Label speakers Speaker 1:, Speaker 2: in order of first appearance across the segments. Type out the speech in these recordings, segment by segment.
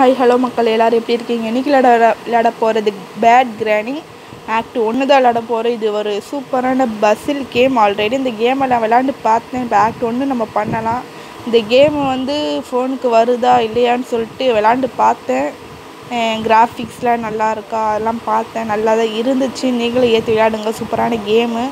Speaker 1: hi hello மக்கள் எல்லோரும் எப்படி இருக்கீங்க இன்றைக்கி விளையாட விளையாட போகிறது பேட் கிரானி ஆக்ட் ஒன்று தான் விளையாட போகிறோம் இது ஒரு சூப்பரான பஸ்ஸில் கேம் ஆல்ரெடி இந்த கேமை நான் விளையாண்டு பார்த்தேன் இப்போ ஆக்ட் ஒன்று நம்ம பண்ணலாம் இந்த கேம் வந்து ஃபோனுக்கு வருதா இல்லையான்னு சொல்லிட்டு விளையாண்டு பார்த்தேன் கிராஃபிக்ஸ்லாம் நல்லா இருக்கா அதெல்லாம் பார்த்தேன் நல்லா தான் இருந்துச்சு நீங்களும் ஏற்றி விளையாடுங்க சூப்பரான கேமு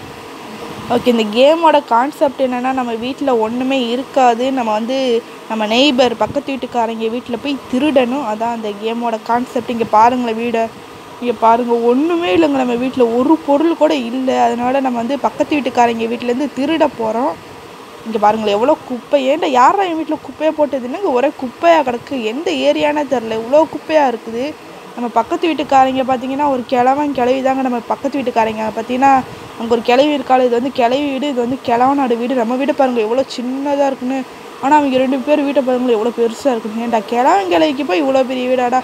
Speaker 1: ஓகே இந்த கேமோட கான்செப்ட் என்னென்னா நம்ம வீட்டில் ஒன்றுமே இருக்காது நம்ம வந்து நம்ம நெய்பர் பக்கத்து வீட்டுக்காரங்க வீட்டில் போய் திருடணும் அதான் அந்த கேமோட கான்செப்ட் இங்கே பாருங்களேன் வீடை இங்கே பாருங்கள் ஒன்றுமே இல்லைங்க நம்ம வீட்டில் ஒரு பொருள் கூட இல்லை அதனால் நம்ம வந்து பக்கத்து வீட்டுக்காரங்க வீட்டிலேருந்து திருட போகிறோம் இங்கே பாருங்களேன் எவ்வளோ குப்பை ஏன்டா யாரா என் வீட்டில் குப்பையாக போட்டது என்னங்க ஒரே குப்பையாக கிடக்கு எந்த ஏரியானே தெரில இவ்வளோ குப்பையாக இருக்குது நம்ம பக்கத்து வீட்டுக்காரங்க பார்த்தீங்கன்னா ஒரு கிழவன் கிளவி தாங்க நம்ம பக்கத்து வீட்டுக்காரங்க பார்த்தீங்கன்னா அங்கே ஒரு கிளவி இருக்காள் இது வந்து கிளவி வீடு இது வந்து கிழவனாடு வீடு நம்ம வீடு பாருங்கள் எவ்வளோ சின்னதாக இருக்குன்னு ஆனால் அவங்க ரெண்டு பேர் வீட்டை பாருங்களேன் எவ்வளோ பெருசாக இருக்குன்னு ஏன்டா கிழவன் கிளவிக்கு போய் இவ்வளோ பெரிய வீடாடா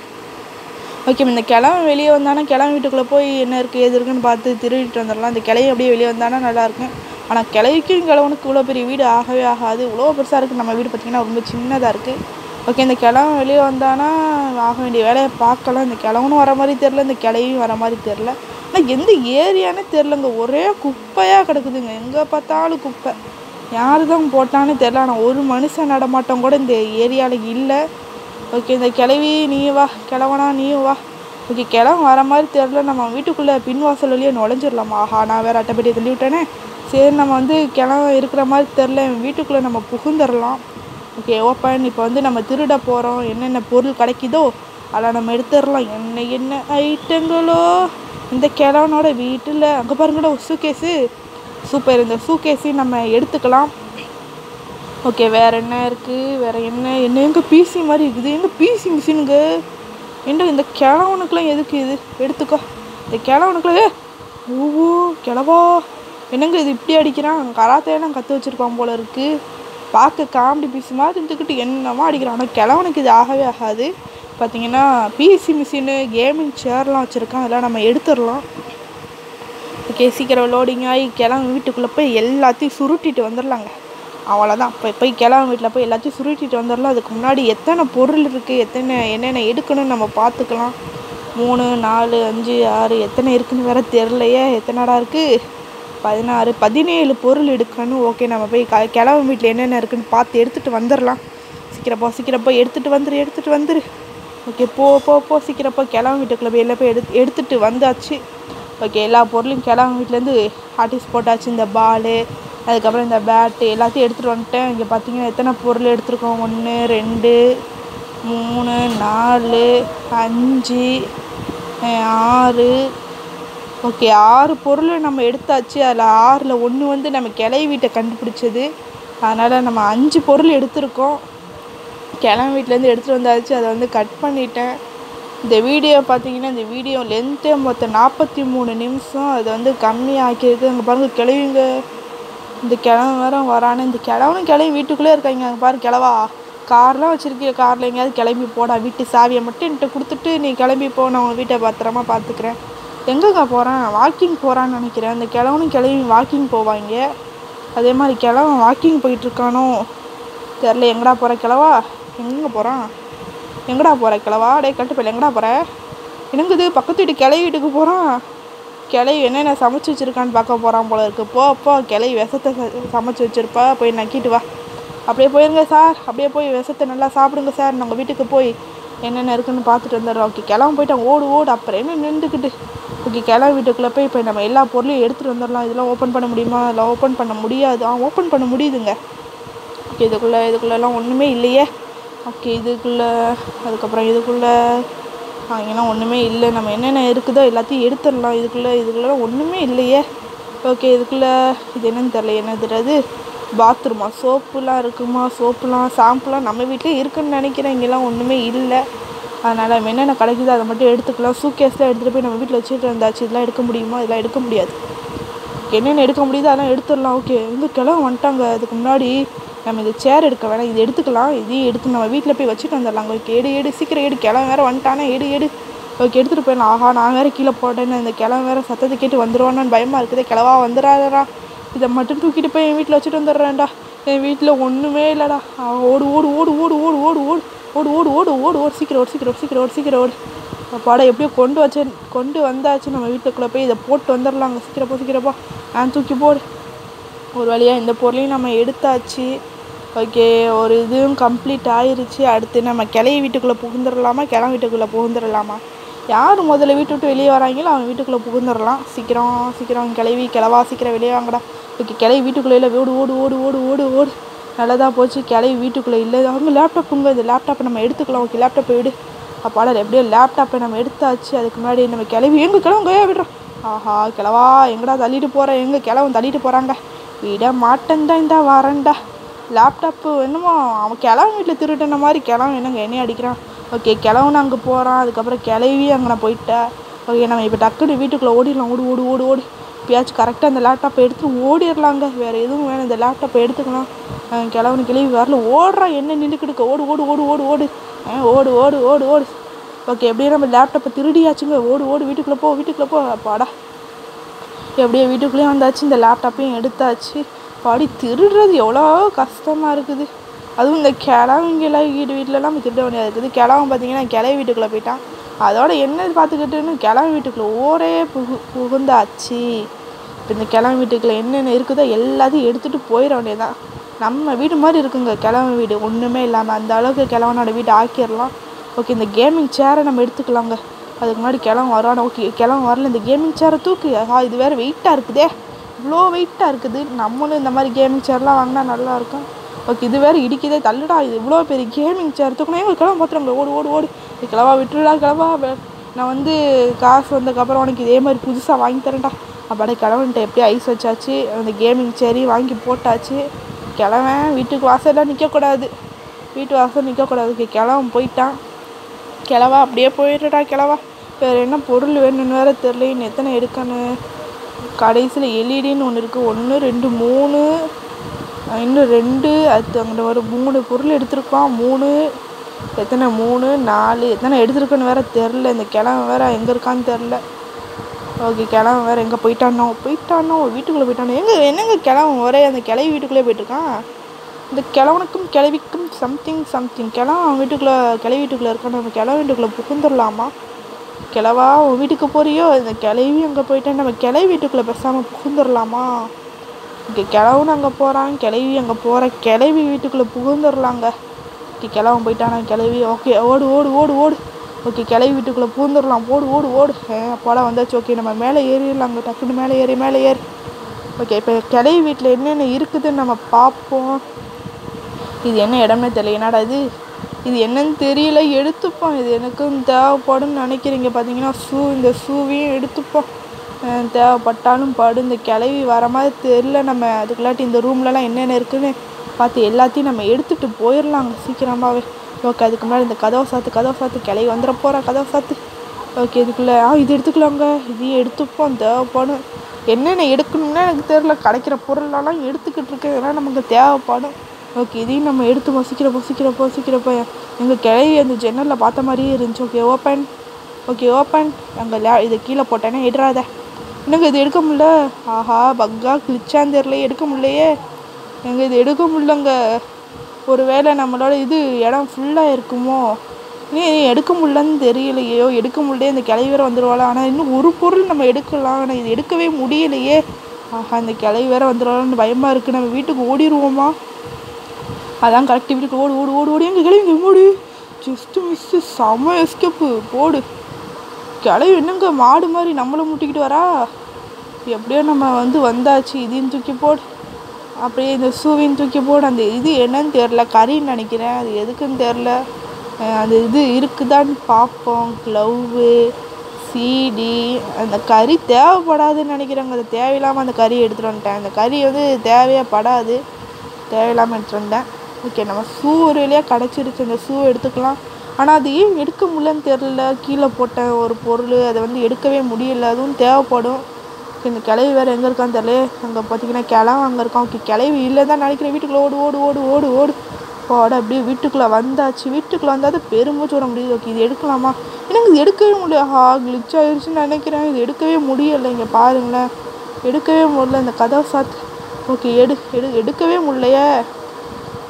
Speaker 1: ஓகே இந்த கிழவன் வெளியே வந்தானா கிழவன் வீட்டுக்குள்ளே போய் என்ன இருக்குது எது இருக்குன்னு பார்த்து திருடிட்டு வந்துடலாம் இந்த கிளவி அப்படியே வெளியே வந்தானா நல்லாயிருக்கும் ஆனால் கிளவிக்கும் கிழவனுக்கு இவ்வளோ பெரிய வீடு ஆகவே ஆகாது இவ்வளோ பெருசாக இருக்குது நம்ம வீடு பார்த்திங்கன்னா ரொம்ப சின்னதாக இருக்குது ஓகே இந்த கிழவன் வெளியே வந்தானா ஆக வேண்டிய வேலையை பார்க்கலாம் இந்த கிழவனும் வர மாதிரி தெரில இந்த கிளையும் வர மாதிரி தெரில ஆனால் எந்த ஏரியானே தெரிலங்க ஒரே குப்பையாக கிடக்குதுங்க எங்கே பார்த்தாலும் குப்பை யார் தான் போட்டான்னு தெரில ஆனால் ஒரு மனுஷன் நடமாட்டம் கூட இந்த ஏரியாவில் இல்லை ஓகே இந்த கிளவி நீ வா கிழவனா நீயும் வா ஓகே கிழவன் வர மாதிரி தெரில நம்ம வீட்டுக்குள்ளே பின்வாசல் வழியே நுழைஞ்சிடலாமா ஆஹா நான் வேறு அட்டைப்பட்டியை தள்ளி விட்டேனே சரி நம்ம வந்து கிழவன் இருக்கிற மாதிரி தெரில வீட்டுக்குள்ளே நம்ம புகுந்துடலாம் ஓகே ஓப்பன் இப்போ வந்து நம்ம திருட போகிறோம் என்னென்ன பொருள் கிடைக்குதோ அதில் நம்ம எடுத்துடலாம் என்ன என்ன ஐட்டங்களோ இந்த கிழவனோட வீட்டில் அங்கே பாருங்கடா ஒரு சூக்கேஸு சூப்பர் இந்த சூக்கேஸையும் நம்ம எடுத்துக்கலாம் ஓகே வேறு என்ன இருக்குது வேறு என்ன என்ன எங்கே பிசி மாதிரி இருக்குது எங்கே பிசி மிஷினுங்க என்ன இந்த கிழவனுக்குலாம் எதுக்கு இது எடுத்துக்கோ இந்த கிழவனுக்குலாம் ஏ ஓ கிழவா என்னங்க இது இப்படி அடிக்கிறான் கராத்தையெல்லாம் கற்று வச்சுருப்பான் போல இருக்குது பார்க்க காமெடி பீஸ் மாதிரி இருந்துக்கிட்டு என்னமா அடிக்கிறான் ஆனால் கிழவனுக்கு இது ஆகவே ஆகாது பார்த்தீங்கன்னா பிசி மிஷினு கேமிங் சேர்லாம் வச்சுருக்கான் அதெல்லாம் நம்ம எடுத்துடலாம் ஓகே சீக்கிரம் லோடிங் ஆகி கிளம்பு வீட்டுக்குள்ளே போய் எல்லாத்தையும் சுருட்டிட்டு வந்துடலாங்க அவ்வளோதான் இப்போ போய் கிளம்பு வீட்டில் போய் எல்லாத்தையும் சுருட்டிட்டு வந்துடலாம் அதுக்கு முன்னாடி எத்தனை பொருள் இருக்குது எத்தனை என்னென்ன எடுக்கணும்னு நம்ம பார்த்துக்கலாம் மூணு நாலு அஞ்சு ஆறு எத்தனை இருக்குன்னு வேறு தெரிலையே எத்தனைடா இருக்குது பதினாறு பதினேழு பொருள் எடுக்கணும் ஓகே நம்ம போய் க கிளம்பு வீட்டில் என்னென்ன இருக்குன்னு பார்த்து எடுத்துகிட்டு வந்துடலாம் சீக்கிரம் போ சீக்கிரம் போய் எடுத்துகிட்டு வந்துரு எடுத்துகிட்டு வந்துரு ஓகே போ போ போ சீக்கிரம் போய் கிளம்பு வீட்டுக்குள்ளே போய் எல்லாம் போய் எடுத்து எடுத்துகிட்டு வந்தாச்சு ஓகே எல்லா பொருளையும் கிளம்பு வீட்டிலேருந்து ஆர்டிஸ்ட் போட்டாச்சு இந்த பாலு அதுக்கப்புறம் இந்த பேட்டு எல்லாத்தையும் எடுத்துகிட்டு வந்துட்டேன் இங்கே பார்த்தீங்கன்னா எத்தனை பொருள் எடுத்திருக்கோம் ஒன்று ரெண்டு மூணு நாலு அஞ்சு ஆறு ஓகே ஆறு பொருள் நம்ம எடுத்தாச்சு அதில் ஆறில் ஒன்று வந்து நம்ம கிளை வீட்டை கண்டுபிடிச்சது அதனால் நம்ம அஞ்சு பொருள் எடுத்திருக்கோம் கிளம்பு வீட்டிலேருந்து எடுத்துகிட்டு வந்தாச்சு அதை வந்து கட் பண்ணிட்டேன் இந்த வீடியோ பார்த்தீங்கன்னா இந்த வீடியோ லென்த்தே மொத்தம் நாற்பத்தி மூணு நிமிஷம் அதை வந்து கம்மியாக்கியிருக்கு அங்கே பாருங்கள் கிளவிங்க இந்த கிழவன் வேற வரானே இந்த கிழவனும் கிளவி வீட்டுக்குள்ளே இருக்காங்க அங்கே பாரு கிழவா கார்லாம் வச்சுருக்கிய காரில் எங்கேயாவது கிளம்பி போடா வீட்டு சாவியை மட்டும் என்கிட்ட கொடுத்துட்டு நீ கிளம்பி போ நான் உன் வீட்டை பத்திரமா பார்த்துக்கிறேன் எங்கேங்க போகிறான் வாக்கிங் போகிறான்னு நினைக்கிறேன் இந்த கிழவனும் கிளவி வாக்கிங் போவாங்க அதே மாதிரி கிழவன் வாக்கிங் போயிட்டுருக்கானோ தெரில எங்கடா போகிற கிழவா எங்கே போகிறான் எங்கடா போகிற கிழவா டே கட்டுப்பில் எங்கடா போகிற என்னங்குது பக்கத்து வீட்டு கிளை வீட்டுக்கு போகிறான் கிளை என்னென்ன சமைச்சு வச்சுருக்கான்னு பார்க்க போகிறான் போல இருக்குது போ போ கிளை விஷத்தை சமைச்சு வச்சுருப்பா போய் நக்கிட்டு வா அப்படியே போயிருங்க சார் அப்படியே போய் விஷத்தை நல்லா சாப்பிடுங்க சார் நாங்கள் வீட்டுக்கு போய் என்னென்ன இருக்குன்னு பார்த்துட்டு வந்துடுறோம் ஓகே கிளம்பு போயிட்டான் ஓடு ஓடு அப்புறம் என்ன நின்றுக்கிட்டு ஓகே கிளம்பு வீட்டுக்குள்ளே போய் இப்போ நம்ம எல்லா பொருளையும் எடுத்துகிட்டு வந்துடலாம் இதெல்லாம் ஓப்பன் பண்ண முடியுமா இதெல்லாம் ஓப்பன் பண்ண முடியாது ஆ ஓப்பன் பண்ண முடியுதுங்க ஓகே இதுக்குள்ளே இதுக்குள்ளெல்லாம் ஒன்றுமே இல்லையே ஓகே இதுக்குள்ளே அதுக்கப்புறம் இதுக்குள்ளே அங்கெல்லாம் ஒன்றுமே இல்லை நம்ம என்னென்ன இருக்குதோ எல்லாத்தையும் எடுத்துடலாம் இதுக்குள்ளே இதுக்குள்ளே ஒன்றுமே இல்லையே ஓகே இதுக்குள்ளே இது என்னன்னு தெரில என்ன தெரியாது பாத்ரூமா சோப்புலாம் இருக்குமா சோப்புலாம் ஷாம்புலாம் நம்ம வீட்டிலே இருக்குன்னு நினைக்கிறேன் இங்கெல்லாம் ஒன்றுமே இல்லை அதனால் நம்ம என்னென்ன கிடைக்குதோ அதை மட்டும் எடுத்துக்கலாம் சூக்கேஸில் எடுத்துகிட்டு போய் நம்ம வீட்டில் வச்சுட்டு வந்தாச்சு இதெல்லாம் எடுக்க முடியுமா இதெல்லாம் எடுக்க முடியாது என்னென்ன எடுக்க முடியுதோ அதெல்லாம் எடுத்துடலாம் ஓகே வந்து கிளம்ப வந்துட்டாங்க அதுக்கு முன்னாடி நம்ம இந்த சேர் எடுக்க வேணாம் இது எடுத்துக்கலாம் இதையும் எடுத்து நம்ம வீட்டில் போய் வச்சுட்டு வந்துடலாம் ஓகே எடு எடு சீக்கிரம் எடு கிளம்ப வேறு வந்துட்டானே எடு எடு ஓகே எடுத்துகிட்டு போயிடலாம் ஆஹா நான் வேறு கீழே போட்டேன்னு இந்த கிளம்ப வேறு சத்தத்தை கேட்டு வந்துடுவானு பயமாக இருக்குது கிளவா வந்துடாதடா இதை மட்டும் தூக்கிட்டு போய் என் வீட்டில் வச்சுட்டு வந்துடுறேன்டா என் வீட்டில் ஒன்றுமே இல்லைடா ஓடு ஓடு ஓடு ஓடு ஓடு ஓடு ஓடு ஓடு ஓடு ஓடு ஓடு ஓடு சீக்கிரம் ஓடு சீக்கிரம் ஓடு சீக்கிரம் ஓடு சீக்கிரம் ஓடு படம் எப்படியோ கொண்டு வச்சு கொண்டு வந்தாச்சு நம்ம வீட்டுக்குள்ளே போய் இதை போட்டு வந்துடலாங்க சீக்கிரம் போ சீக்கிரம் போ நான் தூக்கி போடு ஒரு வழியாக இந்த பொருளையும் நம்ம எடுத்தாச்சு ஓகே ஒரு இதுவும் கம்ப்ளீட் ஆயிருச்சு அடுத்து நம்ம கிளைய வீட்டுக்குள்ளே புகுந்துடலாமா கிளம் வீட்டுக்குள்ளே புகுந்துடலாமா யார் முதல்ல வீட்டு விட்டு வெளியே வராங்களோ அவன் வீட்டுக்குள்ளே புகுந்துடலாம் சீக்கிரம் சீக்கிரம் கிளவி கிளவா சீக்கிரம் வெளியே வாங்கடா ஓகே கிளவி வீட்டுக்குள்ளே இல்லை ஓடு ஓடு ஓடு ஓடு ஓடு ஓடு நல்லதாக போச்சு கிளவி வீட்டுக்குள்ளே இல்லை அவங்க லேப்டாப்புங்க இந்த லேப்டாப்பை நம்ம எடுத்துக்கலாம் ஓகே லேப்டாப்பை விடு அப்பாடா எப்படியோ லேப்டாப்பை நம்ம எடுத்தாச்சு அதுக்கு முன்னாடி நம்ம கிளவி எங்கே கிளம்புங்க விடுறோம் ஆஹா கிளவா எங்கடா தள்ளிட்டு போகிறேன் எங்கே கிளவன் தள்ளிட்டு போகிறாங்க விட மாட்டேன்டா இந்த வரேன்டா லேப்டாப்பு என்னமோ அவன் கிழவன் வீட்டில் திருட்டின மாதிரி கிழவன் என்னங்க என்னைய அடிக்கிறான் ஓகே கிழவன் அங்கே போகிறான் அதுக்கப்புறம் கிளவி அங்கே நான் போயிட்டேன் ஓகே நம்ம இப்போ டக்குன்னு வீட்டுக்குள்ளே ஓடிடலாம் ஓடு ஓடு ஓடு ஓடு இப்பயாச்சும் கரெக்டாக அந்த லேப்டாப்பை எடுத்து ஓடிடலாங்க வேறு எதுவும் வேணும் இந்த லேப்டாப்பை எடுத்துக்கலாம் அஹ் கிழவனு கிளவி வரல ஓடுறான் என்ன நின்றுக்கிடுக்க ஓடு ஓடு ஓடு ஓடு ஓடு அஹ் ஓடு ஓடு ஓடு ஓடு ஓகே எப்படியும் நம்ம லேப்டாப்பை திருடியாச்சுங்க ஓடு ஓடு வீட்டுக்குள்ளே போ வீட்டுக்குள்ளே போ அப்பாடா எப்படியோ வீட்டுக்குள்ளேயும் வந்தாச்சு இந்த லேப்டாப்பையும் எடுத்தாச்சு பாடி திருடுறது எவ்வளோ கஷ்டமாக இருக்குது அதுவும் இந்த கிழவங்கெல்லாம் வீடு வீட்டிலலாம் நம்ம திருட வேண்டியது இருக்குது கிழவன் பார்த்தீங்கன்னா கிளை வீட்டுக்குள்ளே போயிட்டான் அதோட என்ன பார்த்துக்கிட்டுன்னு கிழவன் வீட்டுக்குள்ளே ஓரே புகு புகுந்தாச்சு இப்போ இந்த கிழவன் வீட்டுக்குள்ளே என்னென்ன இருக்குதோ எல்லாத்தையும் எடுத்துகிட்டு போயிட வேண்டியதுதான் நம்ம வீடு மாதிரி இருக்குங்க கிழவன் வீடு ஒன்றுமே இல்லாமல் அந்த அளவுக்கு கிழவனோட வீடு ஆக்கிடலாம் ஓகே இந்த கேமிங் சேரை நம்ம எடுத்துக்கலாங்க அதுக்கு முன்னாடி கிழவன் வருவான் ஓகே கிழவன் வரல இந்த கேமிங் சேரை தூக்கு ஆஹா இது வேறு வெயிட்டாக இருக்குதே இவ்வளோ வெயிட்டாக இருக்குது நம்மளும் இந்த மாதிரி கேமிங் சேர்லாம் வாங்கினா நல்லா இருக்கும் ஓகே இது வேறு இடிக்குதே தள்ளுடா இது இவ்வளோ பெரிய கேமிங் சேர் தூக்கணும் எங்கள் கிளம்ப பார்த்துருங்க ஓடு ஓடு ஓடு இது கிளவா விட்டுடா கிளவா வே- நான் வந்து காசு வந்ததுக்கப்புறம் உனக்கு இதே மாதிரி புதுசாக வாங்கி தரேன்டா அப்பாடே கிழவன்ட்ட எப்படியும் ஐஸ் வச்சாச்சு அந்த கேமிங் சேரி வாங்கி போட்டாச்சு கிழவன் வீட்டுக்கு வாசலில் நிற்கக்கூடாது வீட்டு வாசல் நிற்கக்கூடாது ஓகே கிழவன் போயிட்டான் கிழவா அப்படியே போயிடுடா கிழவா வேறு என்ன பொருள் வேணும்னு வேறு தெரில இன்னும் எத்தனை எடுக்கணும் கடைசியில் எல்இடின்னு ஒன்று இருக்குது ஒன்று ரெண்டு மூணு அஹ் இன்னும் ரெண்டு அது அங்கே ஒரு மூணு பொருள் எடுத்திருக்கோம் மூணு எத்தனை மூணு நாலு எத்தனை எடுத்திருக்கோன்னு வேறு தெரில இந்த கிழவன் வேறு எங்கே இருக்கான்னு தெரில ஓகே கிழவன் வேறு எங்கே போயிட்டானோ போயிட்டானோ வீட்டுக்குள்ளே போயிட்டானோ எங்கே என்னங்க கிழவன் ஒரே அந்த கிளவி வீட்டுக்குள்ளே போயிட்டுருக்கான் இந்த கிழவனுக்கும் கிளவிக்கும் சம்திங் சம்திங் கிழவன் வீட்டுக்குள்ளே கிளவி வீட்டுக்குள்ளே இருக்கான் நம்ம கிழவன் வீட்டுக்குள்ளே புகுந்துடலாமா கிழவா உன் வீட்டுக்கு போறியோ இந்த கிளவி அங்கே போயிட்டேன் நம்ம கிளவி வீட்டுக்குள்ளே பேசாமல் புகுந்துடலாமா இங்கே கிழவன் அங்கே போகிறான் கிளவி அங்கே போகிற கிளவி வீட்டுக்குள்ளே புகுந்துடலாங்க ஓகே கிழவன் போயிட்டானா கிளவி ஓகே ஓடு ஓடு ஓடு ஓடு ஓகே கிளவி வீட்டுக்குள்ளே பூந்துடலாம் ஓடு ஓடு ஓடு ஏ போடா வந்தாச்சு ஓகே நம்ம மேலே ஏறிடலாங்க டக்குன்னு மேலே ஏறி மேலே ஏறி ஓகே இப்போ கிளவி வீட்டில் என்னென்ன இருக்குதுன்னு நம்ம பார்ப்போம் இது என்ன இடம்னே தெரியல என்னடா இது இது என்னன்னு தெரியல எடுத்துப்போம் இது எனக்கும் தேவைப்படும்னு நினைக்கிறீங்க பார்த்தீங்கன்னா ஷூ இந்த ஷூவையும் எடுத்துப்போம் அஹ் தேவைப்பட்டாலும் படு இந்த கிளவி வர மாதிரி தெரில நம்ம அதுக்குள்ளாட்டி இந்த ரூம்லலாம் என்னென்ன இருக்குன்னு பார்த்து எல்லாத்தையும் நம்ம எடுத்துகிட்டு போயிடலாங்க சீக்கிரமாகவே ஓகே அதுக்கு முன்னாடி இந்த கதவை சாத்து கதவை சாத்து கிளவி வந்துட போகிறா கதவை சாத்து ஓகே இதுக்குள்ளே ஆ இது எடுத்துக்கலாங்க இதையும் எடுத்துப்போம் தேவைப்படும் என்னென்ன எடுக்கணும்னா எனக்கு தெரில கிடைக்கிற பொருளெல்லாம் எடுத்துக்கிட்டு இருக்கேன் இதெல்லாம் நமக்கு தேவைப்படும் ஓகே இதையும் நம்ம எடுத்து பொசிக்கிறப்போ சீக்கிரப்போ சீக்கிரப்போ எங்கள் கிளவி அந்த ஜன்னலில் பார்த்த மாதிரியே இருந்துச்சு ஓகே ஓப்பன் ஓகே ஓப்பன் அங்கே லே இதை கீழே போட்டேனே எடுறாத என்னங்க இது எடுக்க முடியல ஆஹா பக்கா கிழிச்சான்னு தெரில எடுக்க முடியலையே எங்க இது எடுக்க முடியலங்க ஒருவேளை நம்மளோட இது இடம் ஃபுல்லாக இருக்குமோ நீ எடுக்க முடியலன்னு தெரியலையோ எடுக்க முடியலையே இந்த கிளவி வேற வந்துடுவாளா ஆனால் இன்னும் ஒரு பொருள் நம்ம எடுக்கலாம் ஆனால் இது எடுக்கவே முடியலையே ஆஹா இந்த கிளவி வேற வந்துடுவாளான்னு பயமாக இருக்குது நம்ம வீட்டுக்கு ஓடிடுவோமா அதான் கரெக்ட் வீட்டுக்கு ஓடு ஓடு ஓடு ஓடி எங்கே கிளவிங்க ஓடு ஜஸ்ட்டு மிஸ்ஸு செம எஸ்கேப்பு போடு கிளவி என்னங்க மாடு மாதிரி நம்மளை முட்டிக்கிட்டு வரா எப்படியோ நம்ம வந்து வந்தாச்சு இதையும் தூக்கி போடு அப்படியே இந்த ஷூவையும் தூக்கி போடு அந்த இது என்னன்னு தெரில கறின்னு நினைக்கிறேன் அது எதுக்குன்னு தெரில அஹ் அந்த இது இருக்குதான்னு பார்ப்போம் க்ளவ்வு சீடி அந்த கறி தேவைப்படாதுன்னு நினைக்கிறேங்க அது தேவையில்லாமல் அந்த கறி எடுத்துகிட்டு வந்துட்டேன் அந்த கறி வந்து தேவையே படாது தேவையில்லாமல் எடுத்துகிட்டு வந்தேன் ஓகே நம்ம ஷூ ஒரு வழியாக கிடச்சிருச்சு அந்த ஷூ எடுத்துக்கலாம் ஆனால் அது ஏன் எடுக்க முடியலன்னு தெரில கீழே போட்டேன் ஒரு பொருள் அதை வந்து எடுக்கவே முடியல அதுவும் தேவைப்படும் இந்த கிளவி வேறு எங்கே இருக்கான்னு தெரியல அங்கே பார்த்தீங்கன்னா கிளவன் அங்கே இருக்கான் ஓகே கிளவி இல்லை தான் நினைக்கிறேன் வீட்டுக்குள்ளே ஓடு ஓடு ஓடு ஓடு ஓடு போட அப்படியே வீட்டுக்குள்ளே வந்தாச்சு வீட்டுக்குள்ளே வந்தால் தான் பெருமூச்சு விட முடியுது ஓகே இது எடுக்கலாமா எனக்கு இது எடுக்கவே முடியல ஹா glitch ஆயிடுச்சுன்னு நினைக்கிறேன் இது எடுக்கவே முடியலை இங்கே பாருங்களேன் எடுக்கவே முடியல இந்த கதவை சாத்து ஓகே எடு எடு எடுக்கவே முடியலையே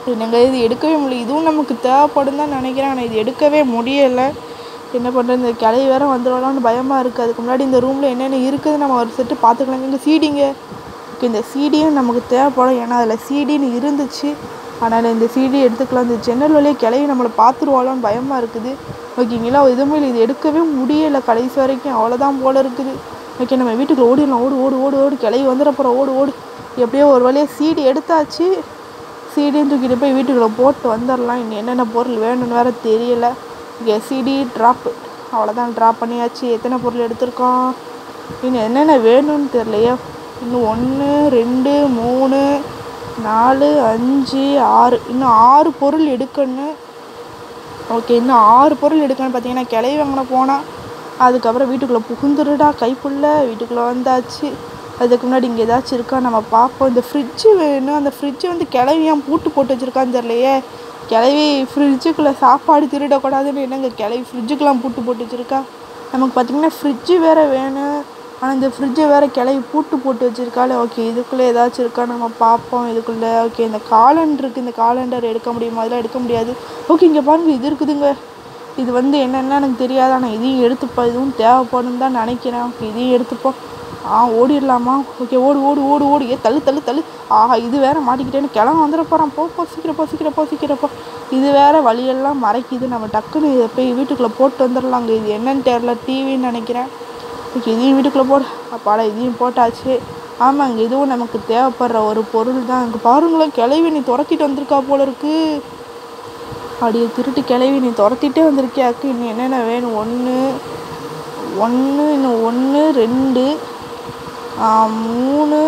Speaker 1: என்னங்க இது எடுக்கவே முடியல இதுவும் நமக்கு தேவைப்படும் தான் நினைக்கிறேன் ஆனால் இது எடுக்கவே முடியலை என்ன பண்ணுறது இந்த கிளவி வேற வந்துடலாம்னு பயமாக இருக்குது அதுக்கு முன்னாடி இந்த ரூமில் என்னென்ன இருக்குது நம்ம ஒரு செட்டு பார்த்துக்கலாம் இங்கே சீடிங்க ஓகே இந்த சீடியும் நமக்கு தேவைப்படும் ஏன்னா அதில் சீடின்னு இருந்துச்சு அதனால் இந்த சீடி எடுத்துக்கலாம் இந்த ஜன்னல் வழியாக கிளவி நம்மளை பார்த்துருவாளோன்னு பயமாக இருக்குது ஓகேங்களா எதுவுமே இல்லை இது எடுக்கவே முடியலை கடைசி வரைக்கும் அவ்வளோதான் போல இருக்குது ஓகே நம்ம வீட்டுக்குள்ள ஓடிடலாம் ஓடு ஓடு ஓடு ஓடு கிளவி வந்துட போகிறோம் ஓடு ஓடு எப்படியோ ஒரு வழியாக சீடி எடுத்தாச்சு சீடியும் தூக்கிட்டு போய் வீட்டுக்குள்ளே போட்டு வந்துடலாம் இன்னும் என்னென்ன பொருள் வேணும்னு வேறு தெரியல இங்கே சிடி ட்ராப் அவ்வளோதான் ட்ராப் பண்ணியாச்சு எத்தனை பொருள் எடுத்திருக்கோம் இன்னும் என்னென்ன வேணும்னு தெரியலையே இன்னும் ஒன்று ரெண்டு மூணு நாலு அஞ்சு ஆறு இன்னும் ஆறு பொருள் எடுக்கணும் ஓகே இன்னும் ஆறு பொருள் எடுக்கணும்னு பார்த்தீங்கன்னா கிளவி வாங்கின போனால் அதுக்கப்புறம் வீட்டுக்குள்ளே புகுந்துருடா கைப்புள்ள வீட்டுக்குள்ளே வந்தாச்சு அதுக்கு முன்னாடி இங்கே ஏதாச்சும் இருக்கா நம்ம பார்ப்போம் இந்த ஃப்ரிட்ஜு வேணும் அந்த ஃப்ரிட்ஜு வந்து கிளவி ஏன் பூட்டு போட்டு வச்சுருக்கான்னு தெரியலையே கிளவி ஃப்ரிட்ஜுக்குள்ளே சாப்பாடு திருடக்கூடாதுன்னு என்னங்க கிளவி ஃப்ரிட்ஜுக்கெலாம் பூட்டு போட்டு வச்சுருக்கா நமக்கு பார்த்திங்கன்னா ஃப்ரிட்ஜு வேறு வேணும் ஆனால் இந்த ஃப்ரிட்ஜை வேறு கிளவி பூட்டு போட்டு வச்சுருக்காளே ஓகே இதுக்குள்ளே ஏதாச்சும் இருக்கா நம்ம பார்ப்போம் இதுக்குள்ளே ஓகே இந்த காலண்டர் இருக்குது இந்த காலண்டர் எடுக்க முடியுமா அதெல்லாம் எடுக்க முடியாது ஓகே இங்கே பாருங்க இது இருக்குதுங்க இது வந்து என்னென்ன எனக்கு தெரியாது ஆனால் இதையும் எடுத்துப்போம் இதுவும் தேவைப்படும் தான் நினைக்கிறேன் ஓகே இதையும் எடுத்துப்போம் ஆ ஓடிடலாமா ஓகே ஓடு ஓடு ஓடு ஓடு ஏ தள்ளு தள்ளு தள்ளு ஆஹா இது வேற மாட்டிக்கிட்டேன்னு கிளம்ப வந்துட போகிறான் போ போ சீக்கிரம் போ சீக்கிரம் போ சீக்கிரம் போ இது வேற வழியெல்லாம் மறைக்குது நம்ம டக்குன்னு இதை போய் வீட்டுக்குள்ளே போட்டு வந்துடலாங்க இது என்னன்னு தெரில டிவின்னு நினைக்கிறேன் ஓகே இதையும் வீட்டுக்குள்ளே போடு அப்பாடா இதையும் போட்டாச்சு ஆமாங்க இதுவும் நமக்கு தேவைப்படுற ஒரு பொருள் தான் இங்கே பாருங்களேன் கிளவி நீ துரத்திட்டு வந்திருக்கா போல இருக்கு அப்படியே திருட்டு கிளவி நீ துரத்திட்டே வந்திருக்கியாக்கு இன்னும் என்னென்ன வேணும் ஒன்று ஒன்று இன்னும் ஒன்று ரெண்டு ஆ, மூணு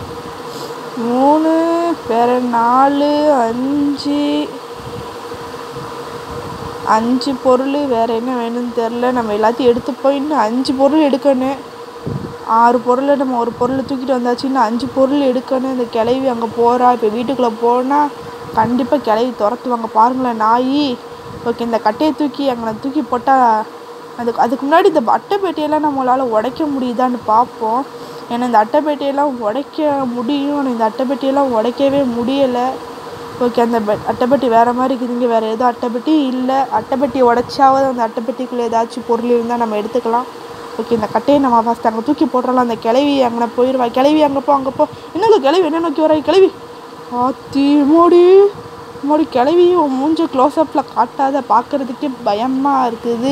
Speaker 1: மூணு வேற நாலு அஞ்சு அஞ்சு பொருள் வேற என்ன வேணும்னு தெரில நம்ம எல்லாத்தையும் எடுத்துப்போம் இன்னும் அஞ்சு பொருள் எடுக்கணும் ஆறு பொருளை நம்ம ஒரு பொருளை தூக்கிட்டு வந்தாச்சு இன்னும் அஞ்சு பொருள் எடுக்கணும் இந்த கிளவி அங்கே போகிறா இப்போ வீட்டுக்குள்ளே போனால் கண்டிப்பாக கிளவி துரத்துவாங்க பாருங்களேன் நாய் ஓகே இந்த கட்டையை தூக்கி அங்கே தூக்கி போட்டால் அதுக்கு அதுக்கு முன்னாடி இந்த அட்டைப்பேட்டையெல்லாம் நம்மளால் உடைக்க முடியுதான்னு பார்ப்போம் ஏன்னா இந்த அட்டைப்பேட்டையெல்லாம் உடைக்க முடியும் ஆனால் இந்த அட்டைப்பேட்டையெல்லாம் உடைக்கவே முடியலை ஓகே அந்த பெ அட்டைப்பெட்டி வேறு மாதிரி இருக்குதுங்க வேறு எதுவும் அட்டைப்பெட்டி இல்லை அட்டைப்பெட்டி உடைச்சாவது அந்த அட்டைப்பெட்டிக்குள்ளே ஏதாச்சும் பொருள் இருந்தால் நம்ம எடுத்துக்கலாம் ஓகே இந்த கட்டையை நம்ம ஃபஸ்ட் அங்கே தூக்கி போட்டுறலாம் அந்த கிளவி அங்கே போயிடுவா கிளவி அங்கே போ அங்கே போ என்னங்க கிளவி என்ன நோக்கி வரா கிளவி ஆத்தி மோடி மோடி கிளவி உன் மூஞ்ச க்ளோஸ்அப்பில் காட்டாத பார்க்கறதுக்கே பயமாக இருக்குது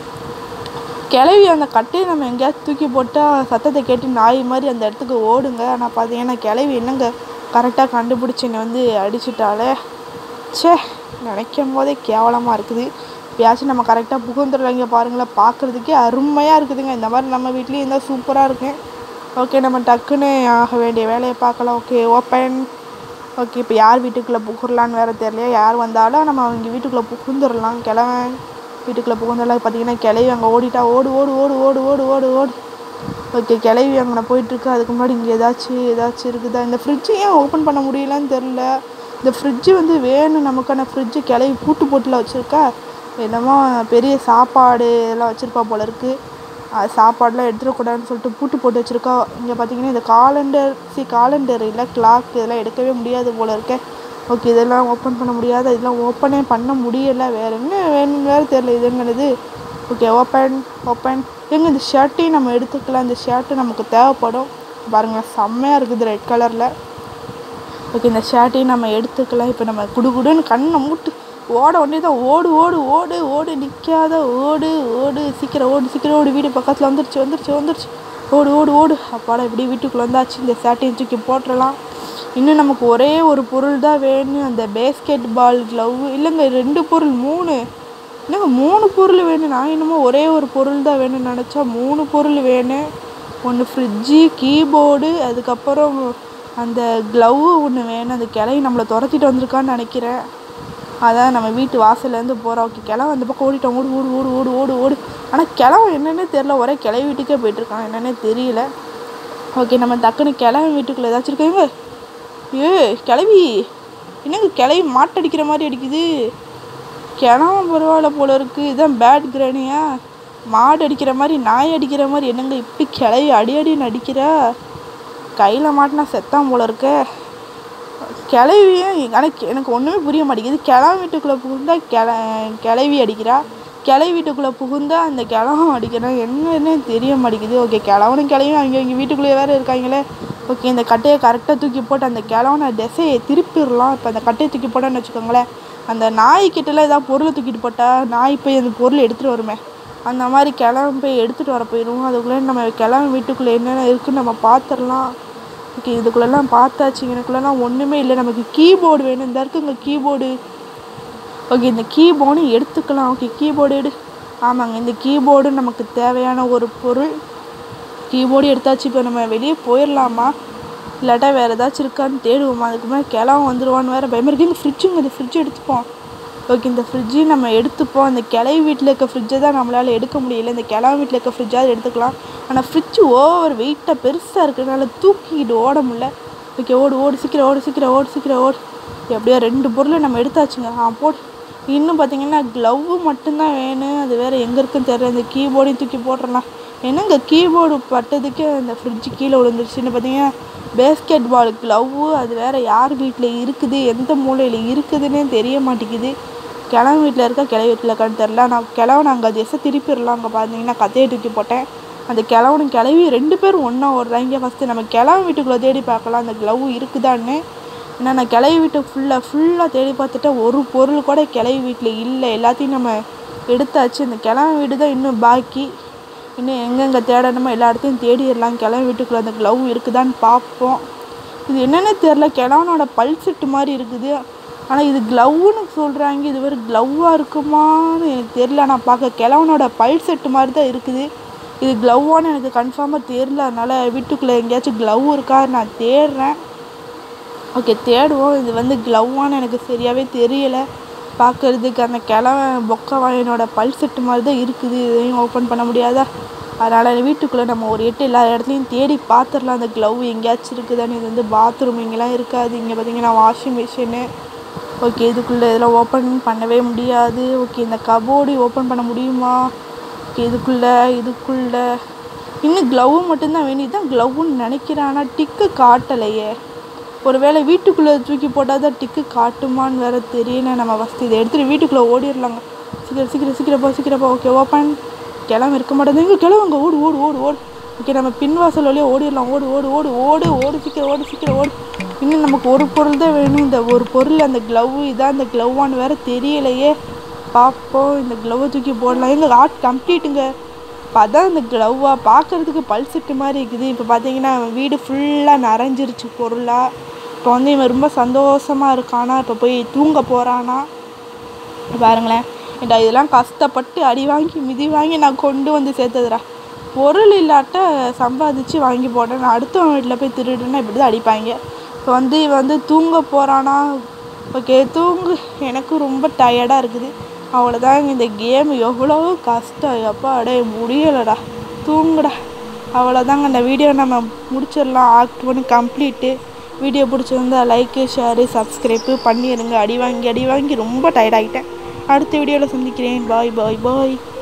Speaker 1: கிளவி அந்த கட்டையை நம்ம எங்கேயாவது தூக்கி போட்டால் சத்தத்தை கேட்டு நாய் மாதிரி அந்த இடத்துக்கு ஓடுங்க ஆனால் பார்த்தீங்கன்னா கிளவி என்னங்க கரெக்டாக கண்டுபிடிச்சி என்னை வந்து அடிச்சிட்டாலே ச்சே நினைக்கும் போதே கேவலமாக இருக்குது எப்பயாச்சும் நம்ம கரெக்டாக புகுந்துடுறாங்க பாருங்களேன் பார்க்குறதுக்கே அருமையாக இருக்குதுங்க இந்த மாதிரி நம்ம வீட்லேயும் இருந்தால் சூப்பராக இருக்கும் ஓகே நம்ம டக்குன்னு ஆக வேண்டிய வேலையை பார்க்கலாம் ஓகே ஓப்பன் ஓகே இப்போ யார் வீட்டுக்குள்ளே புகுறலான்னு வேறு தெரியலையா யார் வந்தாலும் நம்ம அவங்க வீட்டுக்குள்ளே புகுந்துடலாம் கிளவன் வீட்டுக்குள்ளே புகுந்தெல்லாம் பார்த்தீங்கன்னா கிளவி அங்கே ஓடிட்டா ஓடு ஓடு ஓடு ஓடு ஓடு ஓடு ஓடு ஓகே கிளவி அங்கே போயிட்டுருக்கு அதுக்கு முன்னாடி இங்கே ஏதாச்சும் ஏதாச்சும் இருக்குதா இந்த ஃப்ரிட்ஜை ஏன் ஓப்பன் பண்ண முடியலன்னு தெரில இந்த ஃப்ரிட்ஜு வந்து வேணும் நமக்கான ஃப்ரிட்ஜு கிளவி பூட்டு போட்டில் வச்சுருக்கா என்னமோ பெரிய சாப்பாடு எல்லாம் வச்சுருப்பா போல இருக்குது அது சாப்பாடெலாம் எடுத்துடக்கூடாதுன்னு சொல்லிட்டு பூட்டு போட்டு வச்சுருக்கா இங்கே பார்த்தீங்கன்னா இந்த காலண்டர் சி காலண்டர் இல்லை கிளாக் இதெல்லாம் எடுக்கவே முடியாது போல இருக்கே ஓகே இதெல்லாம் ஓப்பன் பண்ண முடியாது இதெல்லாம் ஓப்பனே பண்ண முடியலை வேறு என்ன வேணும்னு வேறு தெரில இது என்னது ஓகே ஓப்பன் ஓப்பன் எங்க இந்த ஷர்ட்டையும் நம்ம எடுத்துக்கலாம் இந்த ஷர்ட்டு நமக்கு தேவைப்படும் பாருங்கள் செம்மையாக இருக்குது ரெட் கலரில் ஓகே இந்த ஷர்ட்டையும் நம்ம எடுத்துக்கலாம் இப்போ நம்ம குடுகுடுன்னு கண்ணை மூட்டு ஓட ஒன்றே தான் ஓடு ஓடு ஓடு ஓடு நிற்காத ஓடு ஓடு சீக்கிரம் ஓடு சீக்கிரம் ஓடு வீடு பக்கத்தில் வந்துருச்சு வந்துருச்சு வந்துருச்சு ஓடு ஓடு ஓடு அப்பாடா இப்படி வீட்டுக்குள்ளே வந்தாச்சு இந்த ஷர்ட்டையும் தூக்கி போட்டுடலாம் இன்னும் நமக்கு ஒரே ஒரு பொருள் தான் வேணும் அந்த பேஸ்கெட் பால் க்ளவ் இல்லைங்க ரெண்டு பொருள் மூணு என்னங்க மூணு பொருள் வேணும் நான் என்னமோ ஒரே ஒரு பொருள் தான் வேணும்னு நினச்சா மூணு பொருள் வேணும் ஒன்று ஃப்ரிட்ஜு கீபோர்டு அதுக்கப்புறம் அந்த க்ளவ்வு ஒன்று வேணும் அந்த கிளவி நம்மளை துரத்திட்டு வந்திருக்கான்னு நினைக்கிறேன் அதான் நம்ம வீட்டு வாசல்லேருந்து போகிறோம் ஓகே கிளவன் அந்த பக்கம் ஓடிட்டோம் ஓடு ஓடு ஓடு ஓடு ஓடு ஓடு ஆனால் கிளவன் என்னன்னே தெரில ஒரே கிளவி வீட்டுக்கே போயிட்டுருக்கான் என்னன்னே தெரியல ஓகே நம்ம டக்குன்னு கிளவன் வீட்டுக்குள்ளே ஏதாச்சும் இருக்கீங்க ஏ கிளவி என்னங்க கிளவி மாட்டடிக்கிற மாதிரி அடிக்குது கிணவன் பரவாயில்ல போல இருக்கு இதான் பேட் கிரானியா மாடு அடிக்கிற மாதிரி நாய் அடிக்கிற மாதிரி என்னங்க இப்படி கிளவி அடி அடின்னு அடிக்கிறா கையில் மாட்டினா செத்தான் போல இருக்க கிளவியும் எனக்கு எனக்கு ஒன்றுமே புரிய மாட்டேங்குது கிழவன் வீட்டுக்குள்ளே புகுந்தா கிள கிளவி அடிக்கிறா கிளவி வீட்டுக்குள்ளே புகுந்தா அந்த கிழவன் அடிக்கிறான் என்னன்னே தெரிய மாட்டேங்குது ஓகே கிழவனும் கிளவியும் அவங்க அவங்க வீட்டுக்குள்ளேயே வேறு இருக்காங்களே ஓகே இந்த கட்டையை கரெக்டாக தூக்கி போட்டு அந்த கிழவனை திசையை திருப்பிடலாம் இப்போ அந்த கட்டையை தூக்கி போட்டோன்னு வச்சுக்கோங்களேன் அந்த நாய்க்கிட்டலாம் ஏதாவது பொருளை தூக்கிட்டு போட்டால் நாய் போய் அந்த பொருள் எடுத்துகிட்டு வருமே அந்த மாதிரி கிழவன் போய் எடுத்துகிட்டு வர போயிடும் அதுக்குள்ளே நம்ம கிழவன் வீட்டுக்குள்ளே என்னென்ன இருக்குன்னு நம்ம பார்த்துடலாம் ஓகே இதுக்குள்ளெல்லாம் பார்த்தாச்சு எனக்குள்ளெல்லாம் ஒன்றுமே இல்லை நமக்கு கீபோர்டு வேணும் இந்த இருக்குங்க கீபோர்டு ஓகே இந்த கீபோர்டு எடுத்துக்கலாம் ஓகே கீபோர்டு எடு ஆமாங்க இந்த கீபோர்டு நமக்கு தேவையான ஒரு பொருள் கீபோர்டு எடுத்தாச்சு இப்போ நம்ம வெளியே போயிடலாமா இல்லாட்டா வேறு ஏதாச்சும் இருக்கான்னு தேடுவோமா அதுக்கு மேலே கிளவன் வந்துடுவான்னு வேறு பயமாக இருக்குது இந்த ஃப்ரிட்ஜுங்க இந்த ஃப்ரிட்ஜ் எடுத்துப்போம் ஓகே இந்த ஃப்ரிட்ஜையும் நம்ம எடுத்துப்போம் அந்த கிளவி வீட்டில் இருக்க ஃப்ரிட்ஜை தான் நம்மளால் எடுக்க முடியல இந்த கிளவன் வீட்டில் இருக்க ஃப்ரிட்ஜாவது எடுத்துக்கலாம் ஆனால் ஃப்ரிட்ஜ் ஓவர் வெயிட்டாக பெருசாக இருக்கிறதுனால தூக்கிக்கிட்டு ஓட முடியல ஓகே ஓடு ஓடு சீக்கிரம் ஓடு சீக்கிரம் ஓடு சீக்கிரம் ஓடு எப்படியோ ரெண்டு பொருளை நம்ம எடுத்தாச்சுங்க ஆ போடு இன்னும் பார்த்தீங்கன்னா க்ளவ்வு மட்டும்தான் வேணும் அது வேறு எங்கே இருக்குன்னு தெரியல இந்த கீபோர்டையும் தூக்கி போட்டுடலாம் என்னங்க கீபோர்டு பட்டதுக்கு அந்த ஃப்ரிட்ஜு கீழே விழுந்துருச்சுன்னு பார்த்தீங்கன்னா பேஸ்கெட் பால் க்ளவ்வு அது வேறு யார் வீட்டில் இருக்குது எந்த மூலையில் இருக்குதுன்னே தெரிய மாட்டேங்குது கிழவன் வீட்டில் இருக்கா கிளவி வீட்டில் இருக்கான்னு தெரில நான் கிழவன் அங்கே திசை திருப்பிடலாம் அங்கே பார்த்தீங்கன்னா கத்தையை தூக்கி போட்டேன் அந்த கிழவனும் கிளவி ரெண்டு பேரும் ஒன்றா ஓடுறாங்க ஃபஸ்ட்டு நம்ம கிழவன் வீட்டுக்குள்ளே தேடி பார்க்கலாம் அந்த க்ளவ் இருக்குதான்னு ஏன்னா நான் கிளவி வீட்டை ஃபுல்லாக ஃபுல்லாக தேடி பார்த்துட்டேன் ஒரு பொருள் கூட கிளவி வீட்டில் இல்லை எல்லாத்தையும் நம்ம எடுத்தாச்சு இந்த கிழவன் வீடு தான் இன்னும் பாக்கி இன்னும் எங்கெங்கே தேடணுமோ எல்லா இடத்தையும் தேடிடலாம் கிழவன் வீட்டுக்குள்ளே அந்த க்ளவ் இருக்குதான்னு பார்ப்போம் இது என்னென்னு தெரில கிழவனோட பல் செட்டு மாதிரி இருக்குது ஆனால் இது க்ளவ்னு சொல்கிறாங்க இது வேறு க்ளவ்வாக இருக்குமான்னு எனக்கு தெரில நான் பார்க்க கிழவனோட பல் செட்டு மாதிரி தான் இருக்குது இது க்ளவ்வான்னு எனக்கு கன்ஃபார்மாக தெரில அதனால் வீட்டுக்குள்ளே எங்கேயாச்சும் க்ளவ் இருக்கா நான் தேடுறேன் ஓகே தேடுவோம் இது வந்து க்ளவ்வான்னு எனக்கு சரியாகவே தெரியலை பார்க்கறதுக்கு அந்த கிழவன் பொக்க வாயனோட பல் செட்டு மாதிரி தான் இருக்குது இதையும் ஓப்பன் பண்ண முடியாதா அதனால் வீட்டுக்குள்ளே நம்ம ஒரு எட்டு எல்லா இடத்துலையும் தேடி பார்த்துடலாம் அந்த க்ளவ் எங்கேயாச்சும் இருக்குதான்னு இது வந்து பாத்ரூம் இங்கெல்லாம் இருக்காது இங்கே பார்த்தீங்கன்னா வாஷிங் மிஷினு ஓகே இதுக்குள்ளே இதெல்லாம் ஓப்பன் பண்ணவே முடியாது ஓகே இந்த கபோர்டு ஓப்பன் பண்ண முடியுமா ஓகே இதுக்குள்ளே இதுக்குள்ளே இன்னும் க்ளவ் மட்டும்தான் வேணும் இதுதான் க்ளவ்னு நினைக்கிறேன் ஆனால் டிக்கு காட்டலையே ஒருவேளை வீட்டுக்குள்ளே தூக்கி போட்டால் தான் டிக்கு காட்டுமான்னு வேற தெரியல நம்ம ஃபஸ்ட்டு இதை எடுத்துகிட்டு வீட்டுக்குள்ளே ஓடிடலாங்க சீக்கிரம் சீக்கிரம் சீக்கிரம் போ சீக்கிரம் போ ஓகே ஓப்பன் கிளம்பு இருக்க மாட்டேங்குது இங்கே கிளம்புங்க ஓடு ஓடு ஓடு ஓடு ஓகே நம்ம பின்வாசல் வழியாக ஓடிடலாம் ஓடு ஓடு ஓடு ஓடு ஓடு சீக்கிரம் ஓடு சீக்கிரம் ஓடு இன்னும் நமக்கு ஒரு பொருள் தான் வேணும் இந்த ஒரு பொருள் அந்த க்ளவ் இதான் அந்த க்ளவ்வான்னு வேற தெரியலையே பார்ப்போம் இந்த க்ளவ்வை தூக்கி போடலாம் எங்கள் ஆர்ட் கம்ப்ளீட்டுங்க இப்போ அதான் இந்த க்ளவ்வாக பார்க்குறதுக்கு பல் செட்டு மாதிரி இருக்குது இப்போ பார்த்தீங்கன்னா அவன் வீடு ஃபுல்லாக நிறைஞ்சிருச்சு பொருளாக இப்போ வந்து இவன் ரொம்ப சந்தோஷமாக இருக்கானா இப்போ போய் தூங்க போகிறானா பாருங்களேன் ஏண்டா இதெல்லாம் கஷ்டப்பட்டு அடி வாங்கி மிதி வாங்கி நான் கொண்டு வந்து சேர்த்ததுடா பொருள் இல்லாட்ட சம்பாதிச்சு வாங்கி போட்டேன் நான் அடுத்தவன் வீட்டில் போய் திருடுன்னா இப்படி தான் அடிப்பாங்க இப்போ வந்து இவன் வந்து தூங்க போகிறானா ஓகே தூங்கு எனக்கு ரொம்ப டயர்டாக இருக்குது அவ்வளோதாங்க இந்த கேம் எவ்வளோ கஷ்டம் எப்பா அடே முடியலடா தூங்குடா அவ்வளோதாங்க இந்த வீடியோ நம்ம முடிச்சிடலாம் ஆக்ட் ஒன்று கம்ப்ளீட்டு வீடியோ பிடிச்சிருந்தா லைக்கு ஷேரு சப்ஸ்கிரைப்பு பண்ணிடுங்க அடி வாங்கி அடி வாங்கி ரொம்ப டயர்டாகிட்டேன் அடுத்த வீடியோவில் சந்திக்கிறேன் பாய் பாய் பாய்